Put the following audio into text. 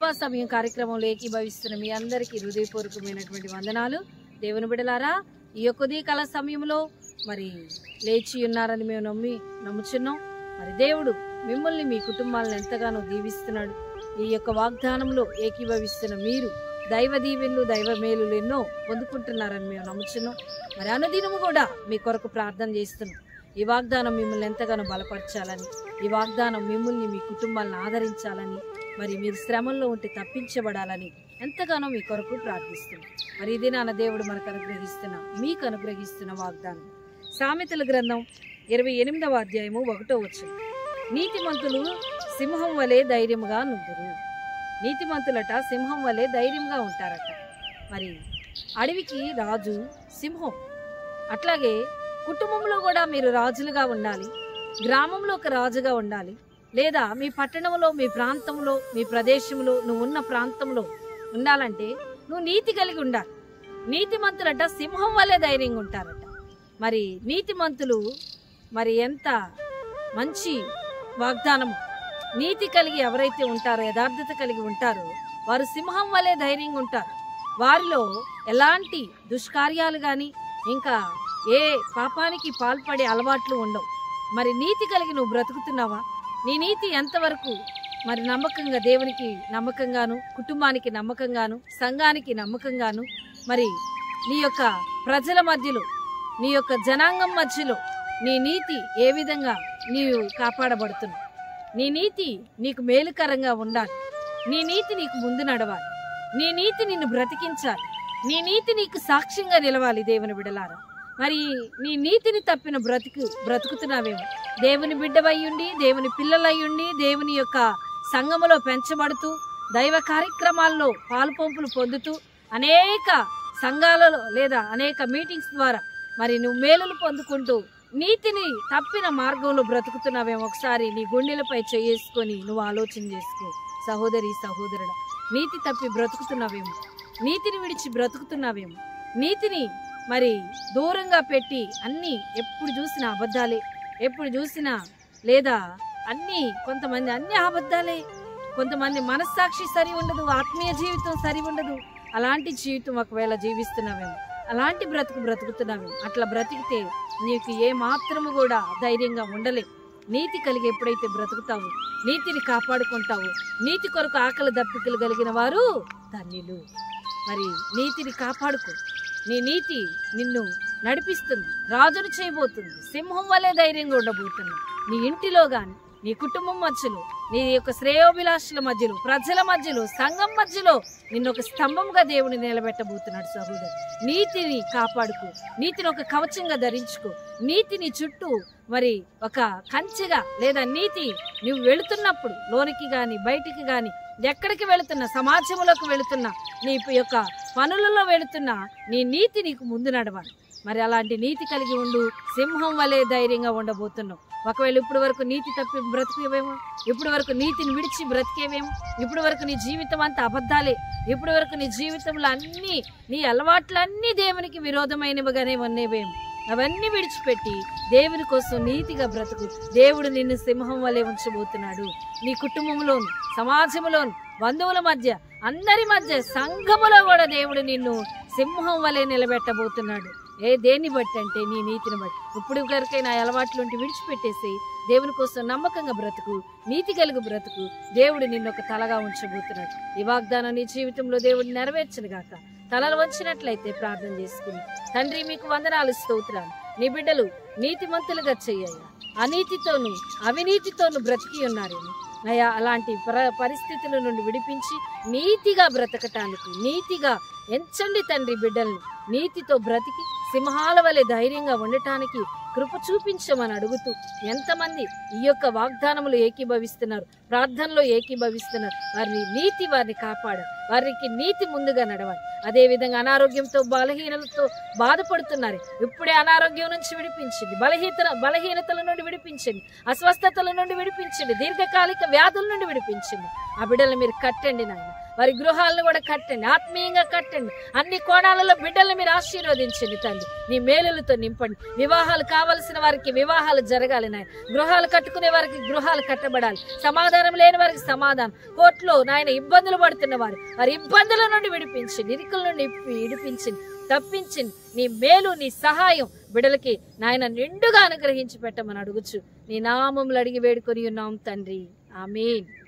గొప్ప సమయం కార్యక్రమంలో ఏకీభవిస్తున్న మీ అందరికీ హృదయపూర్వకమైనటువంటి వందనాలు దేవుని బిడలారా ఈ యొక్క ఉదయకాల సమయంలో మరి లేచి ఉన్నారని మేము నమ్మి నమ్ముచున్నాం మరి దేవుడు మిమ్మల్ని మీ కుటుంబాలను ఎంతగానో దీవిస్తున్నాడు ఈ యొక్క వాగ్దానంలో ఏకీభవిస్తున్న మీరు దైవ దీవెన్లు దైవ మేలులు ఎన్నో పొందుకుంటున్నారని మేము నమ్ముచున్నాం మరి అనుదినము కూడా మీ కొరకు ప్రార్థన చేస్తున్నాం ఈ వాగ్దానం మిమ్మల్ని ఎంతగానో బలపరచాలని ఈ వాగ్దానం మిమ్మల్ని మీ కుటుంబాలను ఆదరించాలని మరి మీరు శ్రమంలో ఉంటే తప్పించబడాలని ఎంతగానో మీ కొరకు ప్రార్థిస్తున్నాం మరి ఇది నాన్న దేవుడు మనకు అనుగ్రహిస్తున్న మీకు అనుగ్రహిస్తున్న వాగ్దానం సామెతల గ్రంథం ఇరవై ఎనిమిదవ అధ్యాయము ఒకటో వచ్చిన నీతిమంతులు సింహం వలె ధైర్యముగా నుందురు నీతిమంతులట సింహం వలె ధైర్యంగా ఉంటారట మరి అడవికి రాజు సింహం అట్లాగే కుటుంబంలో కూడా మీరు రాజులుగా ఉండాలి గ్రామంలో ఒక రాజుగా ఉండాలి లేదా మీ పట్టణంలో మీ ప్రాంతంలో మీ ప్రదేశంలో నువ్వు ఉన్న ప్రాంతంలో ఉండాలంటే నువ్వు నీతి కలిగి ఉండాలి నీతిమంతులట సింహం వల్లే ధైర్యంగా ఉంటారట మరి నీతిమంతులు మరి ఎంత మంచి వాగ్దానము నీతి కలిగి ఎవరైతే ఉంటారో యథార్థత కలిగి ఉంటారో వారు సింహం వల్లే ధైర్యంగా ఉంటారు వారిలో ఎలాంటి దుష్కార్యాలు కానీ ఇంకా ఏ పాపానికి పాల్పడే అలవాట్లు ఉండవు మరి నీతి కలిగి నువ్వు బ్రతుకుతున్నావా నీ నీతి ఎంతవరకు మరి నమ్మకంగా దేవునికి నమ్మకంగాను కుటుంబానికి నమ్మకంగాను సంఘానికి నమ్మకంగాను మరి నీ యొక్క ప్రజల మధ్యలో నీ యొక్క జనాంగం మధ్యలో నీ నీతి ఏ విధంగా నీవు కాపాడబడుతున్నావు నీ నీతి నీకు మేలుకరంగా ఉండాలి నీ నీతి నీకు ముందు నడవాలి నీ నీతి నిన్ను బ్రతికించాలి నీ నీతి నీకు సాక్ష్యంగా నిలవాలి దేవుని బిడలారా మరి నీ నీతిని తప్పిన బ్రతుకు బ్రతుకుతున్నావేమో దేవుని బిడ్డవయ్యుండి దేవుని పిల్లలయ్యుండి దేవుని యొక్క సంఘములో పెంచబడుతూ దైవ కార్యక్రమాల్లో పాలుపంపులు పొందుతూ అనేక సంఘాలలో లేదా అనేక మీటింగ్స్ ద్వారా మరి నువ్వు మేలులు పొందుకుంటూ నీతిని తప్పిన మార్గంలో బ్రతుకుతున్నావేమో ఒకసారి నీ గుండెలపై చేసుకొని నువ్వు ఆలోచన చేసుకో సహోదరి సహోదరుడా నీతి తప్పి బ్రతుకుతున్నావేమో నీతిని విడిచి బ్రతుకుతున్నావేమో నీతిని మరి దూరంగా పెట్టి అన్నీ ఎప్పుడు చూసినా అబద్ధాలే ఎప్పుడు చూసినా లేదా అన్నీ కొంతమంది అన్ని అబద్ధాలే కొంతమంది మనస్సాక్షి సరి ఉండదు ఆత్మీయ జీవితం సరి ఉండదు అలాంటి జీవితం ఒకవేళ జీవిస్తున్నావేమో అలాంటి బ్రతుకు బ్రతుకుతున్నావేమో అట్లా బ్రతికితే నీకు ఏ మాత్రము కూడా ధైర్యంగా ఉండలే నీతి కలిగి ఎప్పుడైతే బ్రతుకుతావు నీతిని కాపాడుకుంటావు నీతి కొరకు ఆకలి దప్పికలు కలిగిన వారు ధన్యులు మరి నీతిని కాపాడుకో నీ నీతి నిన్ను నడిపిస్తుంది రాజును చేయబోతుంది సింహం వలె ధైర్యంగా ఉండబోతుంది నీ ఇంటిలో గాని నీ కుటుంబం మధ్యలో నీ యొక్క శ్రేయోభిలాషుల మధ్యలో ప్రజల మధ్యలో సంఘం మధ్యలో నిన్ను ఒక స్తంభంగా దేవుని నిలబెట్టబోతున్నాడు సహోదరు నీతిని కాపాడుకో నీతిని ఒక కవచంగా ధరించుకో నీతిని చుట్టూ మరి ఒక కంచెగా లేదా నీతి నువ్వు వెళుతున్నప్పుడు లోనికి గాని బయటికి గాని ఎక్కడికి వెళుతున్నా సమాజంలోకి వెళుతున్నా నీ యొక్క పనులలో వెళుతున్నా నీ నీతి నీకు ముందు నడవాలి మరి అలాంటి నీతి కలిగి ఉండు సింహం వలె ధైర్యంగా ఉండబోతున్నావు ఒకవేళ ఇప్పుడు వరకు నీతి తప్పి బ్రతికేవేమో ఇప్పుడు వరకు నీతిని విడిచి బ్రతికేవేమో ఇప్పుడు వరకు నీ జీవితం అంతా అబద్ధాలే ఇప్పుడు వరకు నీ జీవితంలో అన్నీ నీ అలవాట్లన్నీ దేవునికి విరోధమైనవిగానే ఉన్నవేమో అవన్నీ విడిచిపెట్టి దేవుని కోసం నీతిగా బ్రతుకు దేవుడు నిన్ను సింహం వలె ఉంచబోతున్నాడు నీ కుటుంబంలోను సమాజంలోను బంధువుల మధ్య అందరి మధ్య సంఘములో కూడా దేవుడు నిన్ను సింహం వలె నిలబెట్టబోతున్నాడు ఏ దేన్ని బట్టి అంటే నీ నీతిని బట్టి ఇప్పుడు వరకైనా అలవాట్లుంటి విడిచిపెట్టేసి దేవుని కోసం నమ్మకంగా బ్రతుకు నీతి కలిగి బ్రతుకు దేవుడు నిన్ను ఒక తలగా ఉంచబోతున్నాడు ఈ వాగ్దానం నీ జీవితంలో దేవుడు నెరవేర్చను గాక తలలు వంచినట్లయితే ప్రార్థన చేసుకుని తండ్రి మీకు వందనాలు స్తోత్రాలు నీ బిడ్డలు నీతిమంతులుగా చెయ్యాలి అనీతితోనూ అవినీతితోనూ బ్రతికి ఉన్నారేమో అయ్యా అలాంటి పర పరిస్థితుల నుండి విడిపించి నీతిగా బ్రతకటానికి నీతిగా ఎంచండి తండ్రి బిడ్డల్ని నీతితో బ్రతికి సింహాల వలె ధైర్యంగా ఉండటానికి కృప చూపించమని అడుగుతూ ఎంతమంది ఈ యొక్క వాగ్దానములు ఏకీభవిస్తున్నారు ప్రార్థనలో ఏకీభవిస్తున్నారు వారిని నీతి వారిని కాపాడాలి వారికి నీతి ముందుగా నడవాలి అదే విధంగా అనారోగ్యంతో బలహీనలతో బాధపడుతున్నారు ఇప్పుడే అనారోగ్యం నుంచి విడిపించండి బలహీనతల బలహీనతల నుండి విడిపించండి అస్వస్థతల నుండి విడిపించండి దీర్ఘకాలిక వ్యాధుల నుండి విడిపించండి ఆ బిడ్డలు మీరు కట్టండి నాయన వారి గృహాలను కూడా కట్టండి ఆత్మీయంగా కట్టండి అన్ని కోణాలలో బిడ్డల్ని మీరు ఆశీర్వదించండి తండ్రి నీ మేలులతో నింపండి వివాహాలు కావలసిన వారికి వివాహాలు జరగాలి నాయన గృహాలు కట్టుకునే వారికి గృహాలు కట్టబడాలి సమాధానం లేని వారికి సమాధానం కోర్టులో నాయన ఇబ్బందులు పడుతున్న వారు వారి ఇబ్బందుల నుండి విడిపించండి ఇరుకుల నుండి ఇప్పి- విడిపించండి తప్పించండి నీ మేలు నీ సహాయం బిడలకి నాయన నిండుగా అనుగ్రహించి పెట్టమని అడుగుచు నీ నామములు అడిగి వేడుకొని ఉన్నాం తండ్రి ఆమేన్